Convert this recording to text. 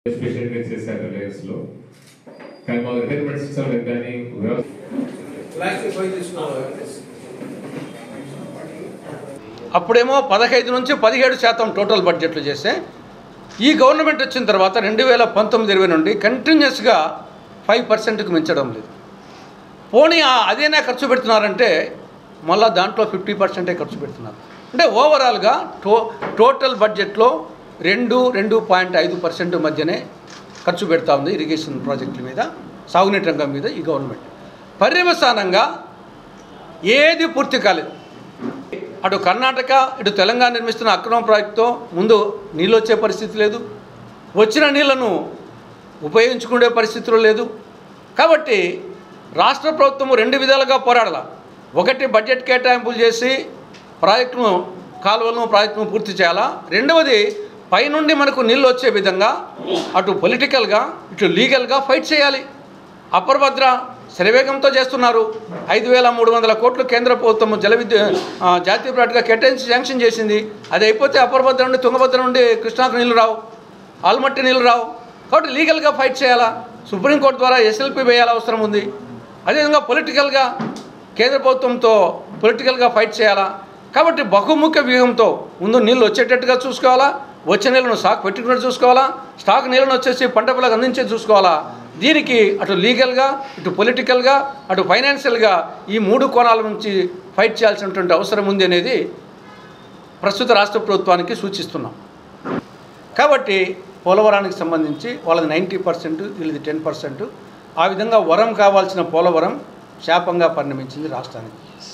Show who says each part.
Speaker 1: special గా చేశారు Reliance లో కానీ మా రిటైర్మెంట్ సిస్టమ్ కానీ వ్యవస్థ
Speaker 2: అప్పుడేమో పదహైదు నుంచి పదిహేడు శాతం టోటల్ బడ్జెట్లు చేస్తే ఈ గవర్నమెంట్ వచ్చిన తర్వాత రెండు వేల పంతొమ్మిది ఇరవై నుండి కంటిన్యూస్గా ఫైవ్ పర్సెంట్కి మించడం లేదు పోనీ ఆ అదేనా ఖర్చు పెడుతున్నారంటే మళ్ళీ దాంట్లో ఫిఫ్టీ పర్సెంటే ఖర్చు పెడుతున్నారు అంటే ఓవరాల్గా టో టోటల్ బడ్జెట్లో రెండు రెండు పాయింట్ ఐదు పర్సెంట్ మధ్యనే ఖర్చు పెడతా ఉంది ఇరిగేషన్ ప్రాజెక్టుల మీద సాగునీటి రంగం మీద ఈ గవర్నమెంట్ పర్యవసానంగా ఏది పూర్తి కాలేదు అటు కర్ణాటక ఇటు తెలంగాణ నిర్మిస్తున్న అక్రమ ప్రాజెక్టుతో ముందు నీళ్ళు వచ్చే పరిస్థితి లేదు వచ్చిన నీళ్లను ఉపయోగించుకునే పరిస్థితులు లేదు కాబట్టి రాష్ట్ర ప్రభుత్వం రెండు విధాలుగా పోరాడాల ఒకటి బడ్జెట్ కేటాయింపులు చేసి ప్రాజెక్టును కాలువలను ప్రాజెక్టును పూర్తి చేయాలా రెండవది పైనుండి మనకు నీళ్ళు వచ్చే విధంగా అటు పొలిటికల్గా ఇటు లీగల్గా ఫైట్ చేయాలి అప్పర్ భద్ర శరవేగంతో చేస్తున్నారు ఐదు వేల మూడు వందల కోట్లు కేంద్ర ప్రభుత్వం జల విద్యు ఆ, జాతీయ ప్రాజెక్టుగా కేటాయించి శాంక్షన్ చేసింది అది అయిపోతే అప్పర్ భద్ర నుండి తుంగభద్ర నుండి కృష్ణాకు నీళ్ళు రావు ఆల్మట్టి నీళ్ళు రావు కాబట్టి లీగల్గా ఫైట్ చేయాలా సుప్రీంకోర్టు ద్వారా ఎస్ఎల్పి వేయాల అవసరం ఉంది అదేవిధంగా పొలిటికల్గా కేంద్ర ప్రభుత్వంతో పొలిటికల్గా ఫైట్ చేయాలా కాబట్టి బహుముఖ వ్యూహంతో ముందు నీళ్ళు వచ్చేటట్టుగా చూసుకోవాలా వచ్చే నీళ్ళను స్టాక్ పెట్టుకున్నట్టు చూసుకోవాలా స్టాక్ నీళ్ళను వచ్చేసి పంట పొలకు అందించే చూసుకోవాలా దీనికి అటు లీగల్గా ఇటు పొలిటికల్గా అటు ఫైనాన్షియల్గా ఈ మూడు కోణాల నుంచి ఫైట్ చేయాల్సినటువంటి అవసరం ఉంది అనేది ప్రస్తుత రాష్ట్ర ప్రభుత్వానికి సూచిస్తున్నాం కాబట్టి పోలవరానికి సంబంధించి వాళ్ళది నైంటీ పర్సెంట్ వీళ్ళది టెన్ పర్సెంట్ ఆ విధంగా వరం కావాల్సిన పోలవరం శాపంగా పరిణమించింది రాష్ట్రానికి